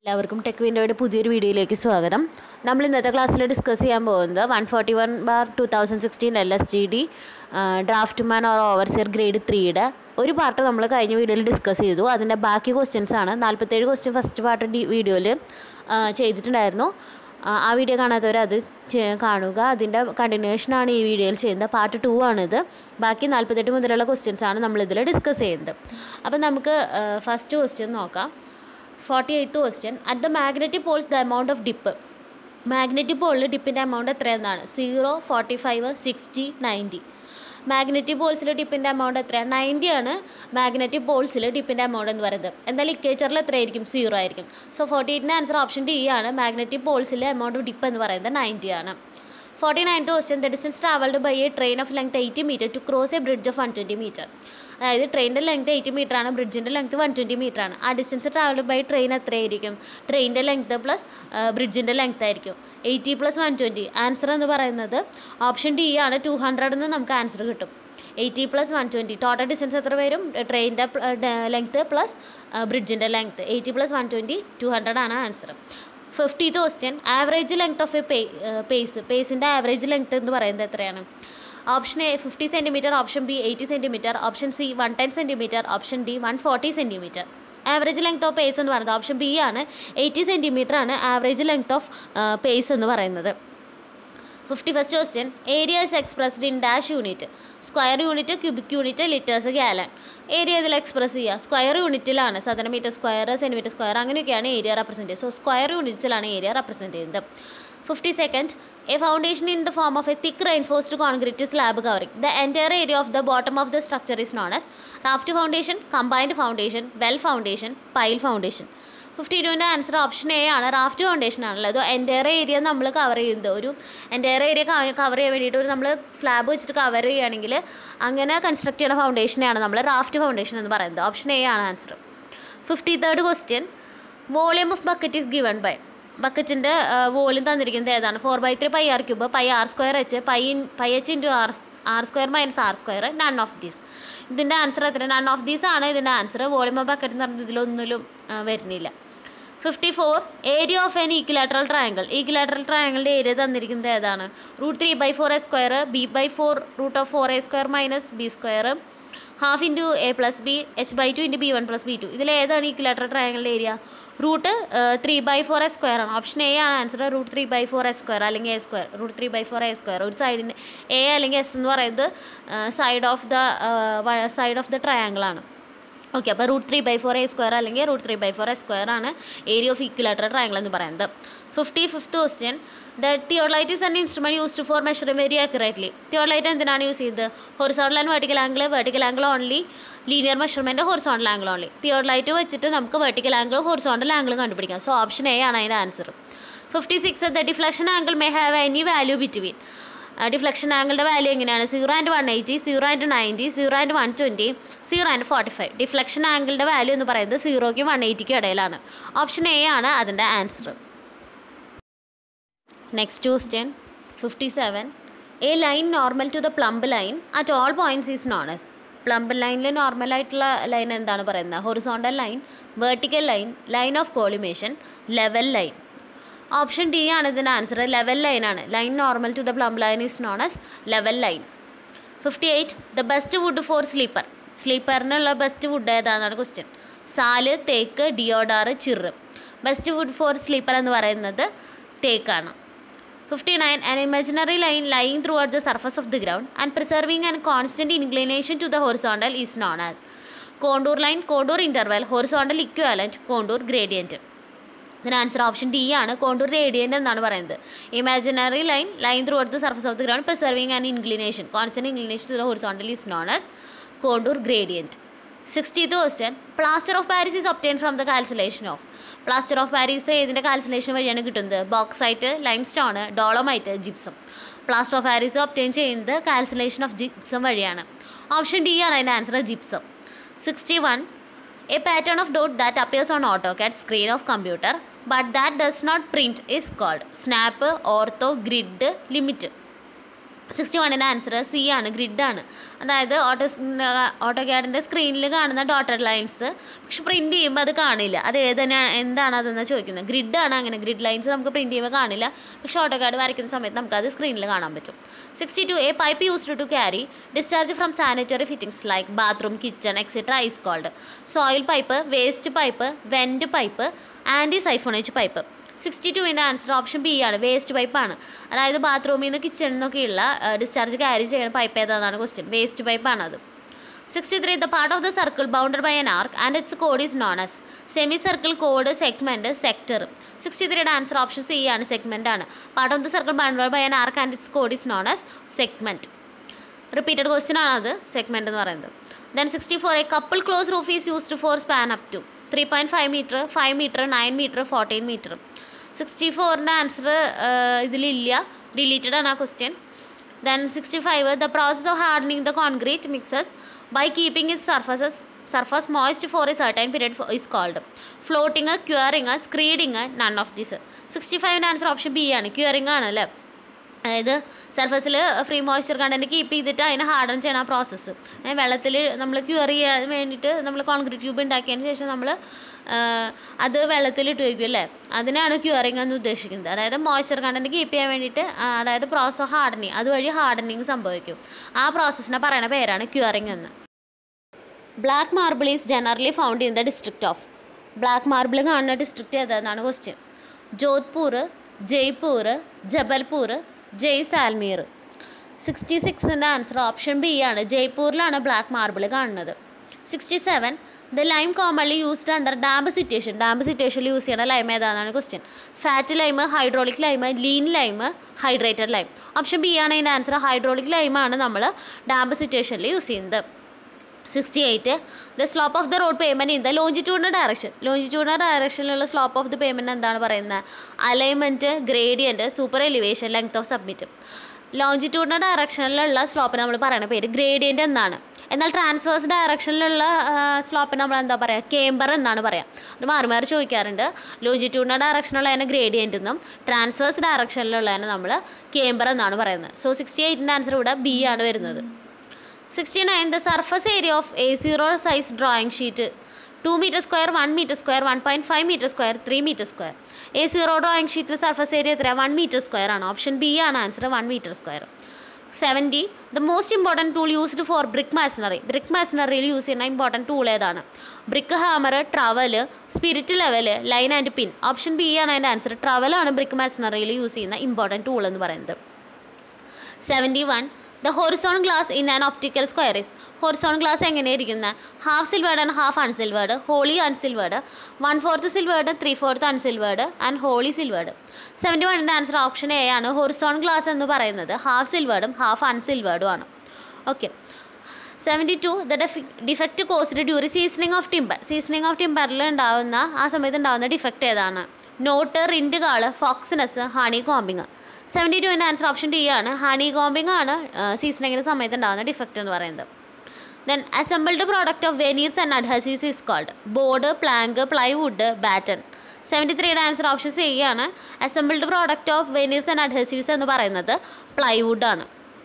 എല്ലാവർക്കും ടെക് വിൻഡോയുടെ പുതിയൊരു വീഡിയോയിലേക്ക് സ്വാഗതം നമ്മൾ ഇന്നത്തെ ക്ലാസ്സിൽ ഡിസ്കസ് ചെയ്യാൻ പോകുന്നത് one forty one bar two thousand sixteen L S G D draftsman or overseer grade ത്രീയുടെ ഒരു പാർട്ട് നമ്മൾ കഴിഞ്ഞ വീഡിയോയിൽ ഡിസ്കസ് ചെയ്തു അതിൻ്റെ ബാക്കി ക്വസ്റ്റ്യൻസ് ആണ് നാൽപ്പത്തേഴ് ക്വസ്റ്റ്യൻ ഫസ്റ്റ് പാർട്ട് ഡി വീഡിയോയിൽ ചെയ്തിട്ടുണ്ടായിരുന്നു ആ, ആ വീഡിയോ കാണാത്തവർ അത് ചെ- കാണുക അതിൻ്റെ കണ്ടിന്യൂഷൻ ആണ് ഈ വീഡിയോയിൽ ചെയ്യുന്നത് പാർട്ട് ടു ആണിത് ബാക്കി നാൽപ്പത്തെട്ട് മുതലുള്ള ക്വസ്റ്റ്യൻസ് ആണ് നമ്മളിതിൽ ഡിസ്കസ് ചെയ്യുന്നത് അപ്പം നമുക്ക് ഫസ്റ്റ് ക്വസ്റ്റ്യൻ നോക്കാം forty eighth question at the magnetic poles the amount of dip magnetic പോളിൽ ഡിപ്പിൻ്റെ എമൗണ്ട് എത്രയെന്നാണ് zero forty five sixty ninety magnetic പോൾസിൽ ഡിപ്പിൻ്റെ എമൗണ്ട് എത്രയാണ് നയൻറ്റി ആണ് മാഗ്നറ്റിക് പോൾസിൽ ഡിപ്പിൻ്റെ എമൗണ്ട് എന്ന് പറയുന്നത് എന്നാൽ ലിക്കേച്ചറിൽ എത്രയായിരിക്കും സീറോ ആയിരിക്കും സോ ഫോർട്ടി എയ്റ്റിൻ്റെ ആൻസർ ഓപ്ഷൻ ഡി ആണ് മാഗ്നറ്റിക് പോൾസിലെ എമൗണ്ട് ഓഫ് ഡിപ്പ് എന്ന് പറയുന്നത് നയൻറ്റി ആണ് forty ninth question the distance travelled by A train of length eighty metre to cross a bridge of one twenty metre അതായത് ട്രെയിനിൻ്റെ length eighty metre ആണ് ബ്രിഡ്ജിൻ്റെ length one twenty metre ആണ് ആ distance travel by train എത്രയായിരിക്കും ട്രെയിനിൻ്റെ length plus ബ്രിഡ്ജിൻ്റെ length ആയിരിക്കും eighty plus one twenty answer എന്ന് പറയുന്നത് ഓപ്ഷൻ ഡി ആണ് ടു ഹൺഡ്രഡ് എന്ന് നമുക്ക് ആൻസർ കിട്ടും eighty plus one twenty total distance എത്ര വരും ട്രെയിനിൻ്റെ ലെങ്ത് പ്ലസ് ബ്രിഡ്ജിൻ്റെ length eighty plus one twenty two hundred ആണ് answer fiftieth question average length of a pay pace പേസിൻ്റെ ആവറേജ് ലെങ്ത് എന്ന് പറയുന്നത് എത്രയാണ് option A fifty centimetre option B eighty centimetre option C one ten centimetre option D one forty centimetre average length of pace എന്ന് പറയുന്നത് option B ആണ് eighty centimetre ആണ് average length of pace എന്ന് പറയുന്നത് fifty first question area is expressed in dash unit square unit cubic unit litres gallon area ഇതിൽ express ചെയ്യുക square യൂണിറ്റിലാണ് സാധാരണ മീറ്റർ സ്ക്വയർ സെൻറ്റിമീറ്റർ സ്ക്വയർ അങ്ങനെയൊക്കെയാണ് ഏരിയ റെപ്രസെൻറ്റ് ചെയ്യുക സോ സ്ക്വയർ യൂണിറ്റ്സിലാണ് ഏരിയ റെപ്രസെൻറ്റ് ചെയ്യുന്നത് fifty second a foundation in the form of a thick reinforced concrete slab covering the entire area of the bottom of the structure is known as raft foundation combined foundation well foundation pile foundation fifty ടുവിൻ്റെ answer option A ആണ് raft foundation ആണല്ലോ അത് entire area നമ്മൾ cover ചെയ്യുന്നത് ഒരു entire area cover ചെയ്യാൻ വേണ്ടിയിട്ട് ഒരു നമ്മൾ സ്ലാബ് വെച്ചിട്ട് കവർ ചെയ്യുകയാണെങ്കിൽ അങ്ങനെ കൺസ്ട്രക്ട് ചെയ്യുന്ന ഫൗണ്ടേഷനെയാണ് നമ്മൾ റാഫ്റ്റ് ഫൗണ്ടേഷൻ എന്ന് പറയുന്നത് ഓപ്ഷൻ എ ആണ് answer fifty third question volume of bucket is given by ബക്കറ്റിൻ്റെ വോളിയം തന്നിരിക്കുന്നത് ഏതാണ് four by three pi r cube pi r square h pi in pi h into r r square minus r square none of these ഇതിൻ്റെ answer എത്ര none of these ആണ് ഇതിൻ്റെ answer volume of bucket എന്ന് പറഞ്ഞത് ഇതിലൊന്നിലും ആ, വരുന്നില്ല fifty four area of an equilateral triangle equilateral ട്രയാങ്കിളിൻ്റെ ഏരിയ തന്നിരിക്കുന്നത് ഏതാണ് root three by four a square b by four root of four a square minus b square half into a plus b h by two into b one plus b two ഇതിൽ ഏതാണ് equilateral ട്രയാങ്കിളിൻ്റെ area root three by four a square ആണ് option A ആണ് answer root three by four a square അല്ലെങ്കിൽ A square root three by four a square ഒരു സൈഡിന് a അല്ലെങ്കിൽ s എന്ന് പറയുന്നത് side of the side of the triangle ആണ് okay അപ്പോൾ root three by four a square അല്ലെങ്കിൽ root three by four a square ആണ് ഏരിയ ഓഫ് ഈക്വലാറ്ററൽ ട്രയാങ്കിൾ എന്ന് പറയുന്നത് fifty fifth question the theodolite is an instrument used for measuring very accurately theodolite എന്തിനാണ് use ചെയ്തത് horizontal and vertical angle vertical angle only linear measurement horizontal angle only theodolite വെച്ചിട്ട് നമുക്ക് vertical angle horizontal angle കണ്ടുപിടിക്കാം so option A ആണ് അതിൻ്റെ answer fifty six the deflection angle may have any value between deflection ആംഗിളുടെ value എങ്ങനെയാണ് zero and one eighty zero and ninety zero and one twenty zero and forty five deflection ആംഗിളുടെ value എന്ന് പറയുന്നത് സീറോയ്ക്കും one എയ്റ്റിക്കും ഇടയിലാണ് option A ആണ് അതിൻ്റെ answer next question fifty seven a line normal to the plumb line at all points is known as plumb ലൈനിൽ normal ആയിട്ടുള്ള line എന്താണ് പറയുന്നത് horizontal line vertical line line of collimation level line option D ആണ് ഇതിൻ്റെ answer level line ആണ് line normal to the plumb line is known as level line fifty eight the best wood for sleeper സ്ലീപ്പറിനുള്ള best wood ഏതാണെന്നാണ് question സാല് തേക്ക് deodar chir best wood for sleeper എന്ന് പറയുന്നത് തേക്കാണ് fifty nine an imaginary line lying throughout the surface of the ground and preserving and constant inclination to the horizontal is known as contour line contour interval horizontal equivalent contour gradient ഇതിന് answer option D ആണ് contour gradient എന്നാണ് പറയുന്നത് imaginary line line throughout the surface of the ground preserving and inclination constant inclination to the horizontal is known as contour gradient sixtieth question plaster of Paris is obtained from the calcination of plaster of Paris ഏതിൻ്റെ calcination വഴിയാണ് കിട്ടുന്നത് bauxite limestone dolomite gypsum plaster of Paris obtain ചെയ്യുന്നത് calcination of gypsum വഴിയാണ് option D ആണ് അതിൻ്റെ answer gypsum sixty one a pattern of dot that appears on AutoCAD screen of computer but that does not print is called snap ortho grid limit sixty വണ്ണിൻ്റെ answer C ആണ് ഗ്രിഡാണ് അതായത് auto auto ക്യാഡിൻ്റെ സ്ക്രീനിൽ കാണുന്ന dotted lines പക്ഷെ print ചെയ്യുമ്പോൾ അത് കാണില്ല അത് ഏതാണ് എന്താണ് അതെന്ന് ചോദിക്കുന്നത് ഗ്രിഡാണ് അങ്ങനെ ഗ്രിഡ് ലൈൻസ് നമുക്ക് പ്രിൻറ്റ് ചെയ്യുമ്പോൾ കാണില്ല പക്ഷെ ഓട്ടോ ക്യാഡ് വരയ്ക്കുന്ന സമയത്ത് നമുക്കത് സ്ക്രീനിൽ കാണാൻ പറ്റും sixty two a pipe used to carry discharge from sanitary fittings like bathroom kitchen etcetera is called soil pipe waste pipe vent pipe anti siphonage pipe sixty ടുവിൻ്റെ ആൻസർ ഓപ്ഷൻ ബി ആണ് waste പൈപ്പാണ് അതായത് ബാത്റൂമിൽ നിന്ന് കിച്ചണിൽ നിന്നൊക്കെയുള്ള discharge carry ചെയ്യുന്ന pipe ഏതാണെന്നാണ് ക്വസ്റ്റ്യൻ വേസ്റ്റ് പൈപ്പാണ് അത് sixty three the part of the circle bounded by an arc and its കോഡ് is known as semi circle കോഡ് സെഗ്മെൻറ്റ് സെക്ടർ സിക്സ്റ്റി ത്രീയുടെ ആൻസർ ഓപ്ഷൻ സി ആണ് സെഗ്മെൻ്റ് ആണ് part of the circle bounded by an arc and its കോഡ് is known as segment repeated question ആണ് അത് സെഗ്മെൻറ്റ് എന്ന് പറയുന്നത് then sixty four a couple close roof is used for span up to three point five metre five metre nine metre fourteen metre sixty ഫോറിൻ്റെ answer ഇതിലില്ല deleted ആണ് ആ question then sixty five the process of hardening the concrete mixes by keeping its surfaces surface moist for a certain period is called floating curing screeding none of this sixty ഫൈവിൻ്റെ answer option B ആണ് curing ആണ് അല്ലേ അതായത് സർഫസിൽ free moisture content keep ചെയ്തിട്ട് അതിനെ harden ചെയ്യണ process വെള്ളത്തിൽ നമ്മൾ ക്യൂർ ചെയ്യാൻ വേണ്ടിയിട്ട് നമ്മൾ കോൺക്രീറ്റ് ട്യൂബ് ഉണ്ടാക്കിയതിന് ശേഷം നമ്മൾ അത് വെള്ളത്തിലിട്ട് വയ്ക്കും അല്ലേ അതിനാണ് ക്യൂറിങ് എന്ന് ഉദ്ദേശിക്കുന്നത് അതായത് മോയ്സ്ചർ കണ്ടന്റ് കീപ്പ് ചെയ്യാൻ വേണ്ടിയിട്ട് ആ, അതായത് പ്രോസസ് ഓഫ് ഹാർഡനിങ് അതുവഴി ഹാർഡനിങ് സംഭവിക്കും ആ പ്രോസസ്സിനെ പറയുന്ന പേരാണ് ക്യൂറിങ് എന്ന് black marble is generally found in the district of black marble കാണുന്ന ഡിസ്ട്രിക്റ്റ് ഏതാണെന്നാണ് ക്വസ്റ്റ്യൻ ജോധ്പൂർ ജയ്പൂർ ജബൽപൂർ ജയ്സാൽമീർ സിക്സ്റ്റി സിക്സിൻ്റെ ആൻസർ ഓപ്ഷൻ ബി ആണ് ജയ്പൂരിലാണ് ബ്ലാക്ക് മാർബിൾ കാണുന്നത് sixty seven the lime commonly used under damp situation damp സിറ്റുവേഷനിൽ യൂസ് ചെയ്യുന്ന lime ഏതാണെന്നാണ് question fat lime hydraulic lime lean lime hydrated lime option B ആണ് അതിൻ്റെ ആൻസർ ഹൈഡ്രോളിക് ലൈമാണ് നമ്മൾ ഡാമ്പ് സിറ്റുവേഷനിൽ യൂസ് ചെയ്യുന്നത് sixty eight the slope of the road pavement in the longitudinal direction longitudinal ഡയറക്ഷനിലുള്ള slope of the pavement എന്താണ് പറയുന്നത് alignment gradient super elevation length of summit longitudinal ഡയറക്ഷനിലുള്ള സ്ലോപ്പിന് നമ്മൾ പറയുന്ന പേര് ഗ്രേഡിയൻറ്റ് എന്നാണ് എന്നാൽ ട്രാൻസ്വേഴ്സ് ഡയറക്ഷനിലുള്ള സ്ലോപ്പിന് നമ്മൾ എന്താ പറയുക കേമ്പർ എന്നാണ് പറയുക അത് മാറി മാറി ചോദിക്കാറുണ്ട് ലോഞ്ചിറ്റ്യൂഡിനൽ ഡയറക്ഷനിലുള്ളതിനെ ഗ്രേഡിയൻ്റ് എന്നും ട്രാൻസ്വേഴ്സ് ഡയറക്ഷനിലുള്ളതിനെ നമ്മൾ കേമ്പർ എന്നാണ് പറയുന്നത് സോ സിക്സ്റ്റി എയ്റ്റിൻ്റെ ആൻസർ ഇവിടെ ബി ആണ് വരുന്നത് sixty nine the surface area of A zero size drawing sheet two metre square one metre square one point five metre square three metre square A zero drawing ഷീറ്റിൽ surface area എത്ര one metre square ആണ് option B ആണ് answer one metre square seventy the most important tool used for brick masonry brick മാസണറിയിൽ use ചെയ്യുന്ന important tool ഏതാണ് brick hammer trowel spirit level line and pin option B ആണ് അതിൻ്റെ answer ട്രവലാണ് brick മാസണറിയിൽ use ചെയ്യുന്ന important tool എന്ന് പറയുന്നത് seventy one the horizon glass in an optical square is horizon glass എങ്ങനെയിരിക്കുന്നത് half silvered and half unsilvered wholly unsilvered one fourth silvered three fourth unsilvered and wholly silvered seventy വണ്ണിൻ്റെ answer option A ആണ് horizon glass എന്ന് പറയുന്നത് half സിൽവേർഡും half അൺസിൽവേർഡും ആണ് okay seventy two the defect caused during seasoning of timber seasoning of ടിമ്പറിൽ ഉണ്ടാവുന്ന ആ സമയത്ത് ഉണ്ടാവുന്ന ഡിഫക്റ്റ് ഏതാണ് knot rind gall foxiness honey combing seventy ടുവിൻ്റെ ആൻസർ ഓപ്ഷൻ ഡി ആണ് ഹണി കോമ്പിങ് ആണ് സീസണിങ്ങിൻ്റെ സമയത്ത് ഉണ്ടാകുന്ന ഡിഫക്റ്റ് എന്ന് പറയുന്നത് then assembled product of veneers and adhesives is called board plank plywood batten seventy ത്രീയുടെ ആൻസർ ഓപ്ഷൻ സി ആണ് assembled product of veneers and അഡ്ഹസീവ്സ് എന്ന് പറയുന്നത് പ്ലൈവുഡ് ആണ്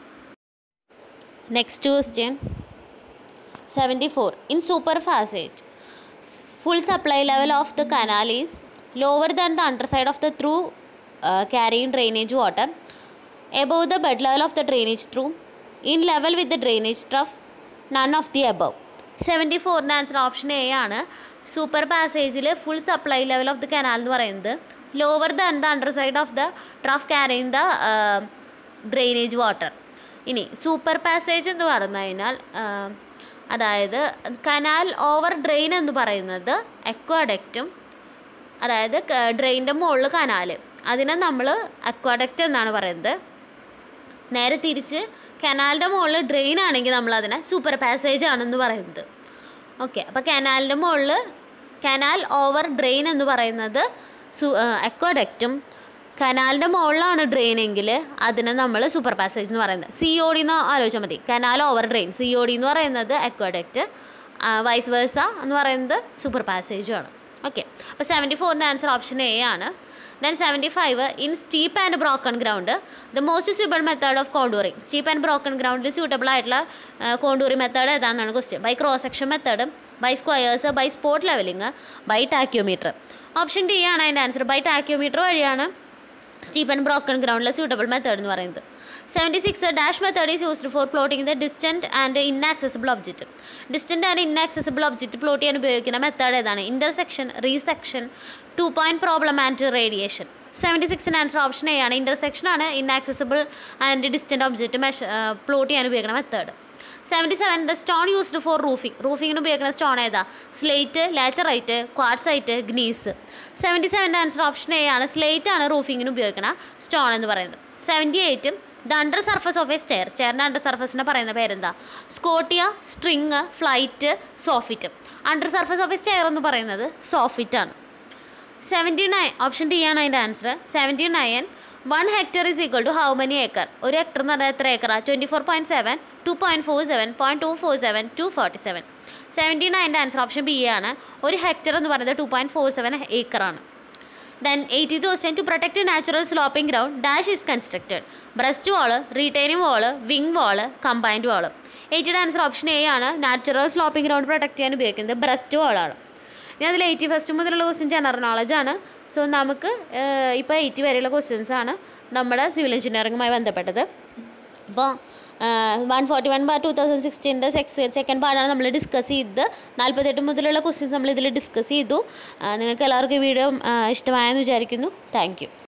next question seventy four in super passage full supply level of the canal is lower than the underside of the through uh, carrying drainage water above the bed level of the drainage through in level with the drainage trough none of the above seventy ഫോറിൻ്റെ answer option A ആണ് super പാസേജിൽ full supply level of the canal എന്ന് പറയുന്നത് lower than the under side of the trough carrying the drainage water ഇനി super passage എന്ന് പറഞ്ഞു കഴിഞ്ഞാൽ ആം, അതായത് കനാൽ ഓവർ ഡ്രെയിൻ എന്ന് പറയുന്നത് അക്വാഡക്റ്റും അതായത് ഡ്രെയിനിൻ്റെ മുകളിൽ കനാല് അതിനെ നമ്മൾ അക്വാഡക്റ്റ് എന്നാണ് പറയുന്നത് നേരെ തിരിച്ച് കനാലിൻ്റെ മുകളിൽ ഡ്രെയിൻ ആണെങ്കിൽ നമ്മൾ അതിനെ സൂപ്പർ പാസേജ് ആണെന്ന് പറയുന്നത് ഓക്കെ അപ്പോൾ കനാലിൻ്റെ മുകളിൽ കനാൽ ഓവർ ഡ്രെയിൻ എന്ന് പറയുന്നത് സു അക്വാഡക്റ്റും കനാലിൻ്റെ മുകളിലാണ് ഡ്രെയിൻ എങ്കിൽ അതിനെ നമ്മൾ സൂപ്പർ പാസേജ് എന്ന് പറയുന്നത് സി ഒ ഡി എന്ന് ആലോചിച്ചാൽ മതി canal over drain C O D എന്ന് പറയുന്നത് അക്വാഡക്റ്റ് വൈസ് വേഴ്സ എന്ന് പറയുന്നത് സൂപ്പർ പാസേജും ആണ് ഓക്കെ അപ്പോൾ സെവൻറ്റി ഫോറിൻ്റെ ആൻസർ ഓപ്ഷൻ എ ആണ് then seventy five in steep and broken ground the most suitable method of contouring steep and broken ഗ്രൗണ്ടിൽ suitable ആയിട്ടുള്ള കോണ്ടൂറിങ് മെത്തേഡ് ഏതാണെന്നാണ് question by cross section method by squares by spot levelling by tacheometer option D ആണ് അതിൻ്റെ answer by tacheometer വഴിയാണ് steep and broken ഗ്രൗണ്ടിലെ suitable method എന്ന് പറയുന്നത് seventy six dash method is used for plotting the distant and inaccessible object distant and inaccessible object plot ചെയ്യാൻ ഉപയോഗിക്കുന്ന method ഏതാണ് intersection resection two point problem and radiation seventy സിക്സിന് answer option A ആണ് intersection ആണ് inaccessible and distant object മെഷ plot ചെയ്യാൻ ഉപയോഗിക്കുന്ന method seventy seven the stone used for roofing റൂഫിങ്ങിന് ഉപയോഗിക്കുന്ന സ്റ്റോൺ ഏതാ slate laterite quartzite gneiss seventy സെവൻ്റെ ആൻസർ ഓപ്ഷൻ എ ആണ് സ്ലേറ്റ് ആണ് റൂഫിങ്ങിന് ഉപയോഗിക്കുന്ന സ്റ്റോൺ എന്ന് പറയുന്നത് seventy eight the under surface of a stair സ്റ്റെയറിൻ്റെ അണ്ടർ സർഫസിനെ പറയുന്ന പേരെന്താ scotia string flight soffit under surface of a stair എന്ന് പറയുന്നത് സോഫിറ്റ് ആണ് സെവൻറ്റി നയൻ ഓപ്ഷൻ ഡി ആണ് അതിൻ്റെ answer seventy nine one hectare is equal to how many acre ഒരു ഹെക്ടർ എന്ന് പറഞ്ഞാൽ എത്ര ഏക്കറാ twenty four point seven two point four seven point two four seven two forty seven seventy നയൻ്റെ answer option B ആണ് ഒരു hectare എന്ന് പറയുന്നത് ടു പോയിൻറ്റ് ഫോർ സെവൻ ഏക്കറാണ് then eighty question to protect natural sloping ground dash is constructed breast wall retaining wall wing wall combined wall എയ്റ്റിയുടെ answer option A ആണ് natural sloping ground protect ചെയ്യാൻ ഉപയോഗിക്കുന്നത് breast വാളാണ് ഇനി അതിൽ eighty first മുതലുള്ള question general knowledge ആണ് so നമുക്ക് ഇപ്പോൾ എയ്റ്റി വരെയുള്ള ക്വസ്റ്റ്യൻസ് ആണ് നമ്മുടെ സിവിൽ എഞ്ചിനീയറിംഗുമായി ബന്ധപ്പെട്ടത് അപ്പോൾ one forty one bar two thousand സിക്സ്റ്റീൻ്റെ സെക്സ് സെക്കൻഡ് പാർട്ടാണ് നമ്മൾ ഡിസ്കസ് ചെയ്തത് നാൽപ്പത്തെട്ട് മുതലുള്ള ക്വസ്റ്റ്യൻസ് നമ്മൾ ഇതിൽ ഡിസ്കസ് ചെയ്തു നിങ്ങൾക്ക് എല്ലാവർക്കും ഈ വീഡിയോ ഇഷ്ടമായെന്ന് വിചാരിക്കുന്നു താങ്ക് യു